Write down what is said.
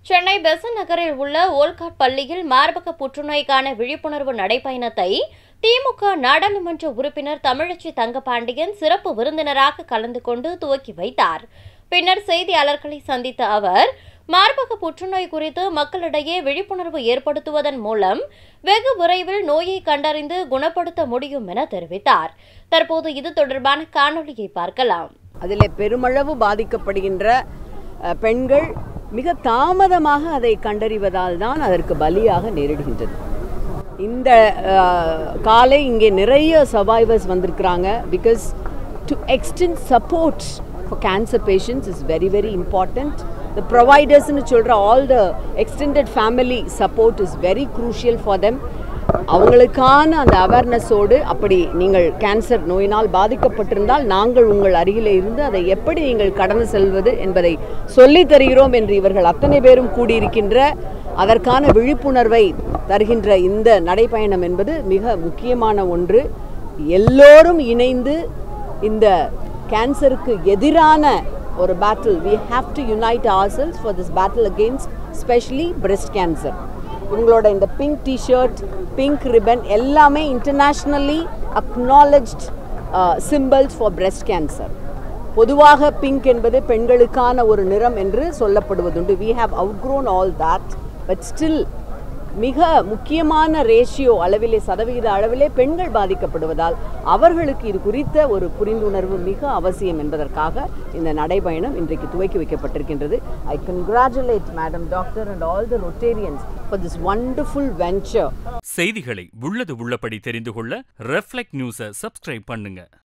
சென்னை பெசன் நகரில் உள்ள ஓல்காட் பள்ளியில் மார்பக புற்றுநோய்க்கான விழிப்புணர்வு நடைப்பயணத்தை திமுக நாடாளுமன்ற உறுப்பினர் தமிழச்சி தங்கபாண்டியன் சிறப்பு விருந்தினராக கலந்து கொண்டு துவக்கி வைத்தார் பின்னர் செய்தியாளர்களை சந்தித்த அவர் மார்பக புற்றுநோய் குறித்து மக்களிடையே விழிப்புணர்வு ஏற்படுத்துவதன் மூலம் வெகு விரைவில் நோயை கண்டறிந்து குணப்படுத்த முடியும் என தெரிவித்தார் தற்போது இது தொடர்பான காணொளியை பார்க்கலாம் அதில் பெருமளவு பாதிக்கப்படுகின்ற அஹ், பெண்கள் மிக தாமதமாக அதை கண்டறிவதால் தான் அதற்கு பலியாக நேரிடுகின்றது இந்த அஹ், காலை இங்கே நிறைய சர்வைவர்ஸ் வந்திருக்கிறாங்க because to extend support for cancer patients is very very important the ப்ரொவைடர்ஸ்னு சொல்கிற all the extended family support is very crucial for them அவங்களுக்கான அந்த அவேர்னஸோடு அப்படி நீங்கள் கேன்சர் நோயினால் பாதிக்கப்பட்டிருந்தால் நாங்கள் உங்கள் அருகிலே இருந்து அதை எப்படி நீங்கள் கடந்து செல்வது என்பதை சொல்லித் தருகிறோம் என்று இவர்கள் அத்தனை பேரும் கூடியிருக்கின்ற அதற்கான விழிப்புணர்வை தருகின்ற இந்த நடைப்பயணம் என்பது மிக முக்கியமான ஒன்று எல்லோரும் இணைந்து இந்த கேன்சருக்கு எதிரான ஒரு battle we have to unite ourselves for this battle against especially breast cancer இவங்களோட இந்த பிங்க் டிஷர்ட் பிங்க் ரிப்பன் எல்லாமே internationally acknowledged symbols for breast cancer பொதுவாக பிங்க் என்பது பெண்களுக்கான ஒரு நிறம் என்று சொல்லப்படுவதுண்டு we have outgrown all that but still மிக முக்கியமான ரேஷியோ அளவிலே சதவிகித அளவிலே பெண்கள் பாதிக்கப்படுவதால் அவர்களுக்கு இது குறித்த ஒரு புரிந்துணர்வு மிக அவசியம் என்பதற்காக இந்த நடைபயணம் இன்றைக்கு துவக்கி வைக்கப்பட்டிருக்கின்றது I congratulate madam doctor and all the Rotarians for this wonderful venture செய்திகளை உள்ளது உள்ளபடி தெரிந்து கொள்ள ரெஃப்ளெக்ட் நியூஸை சப்ஸ்கிரைப் பண்ணுங்க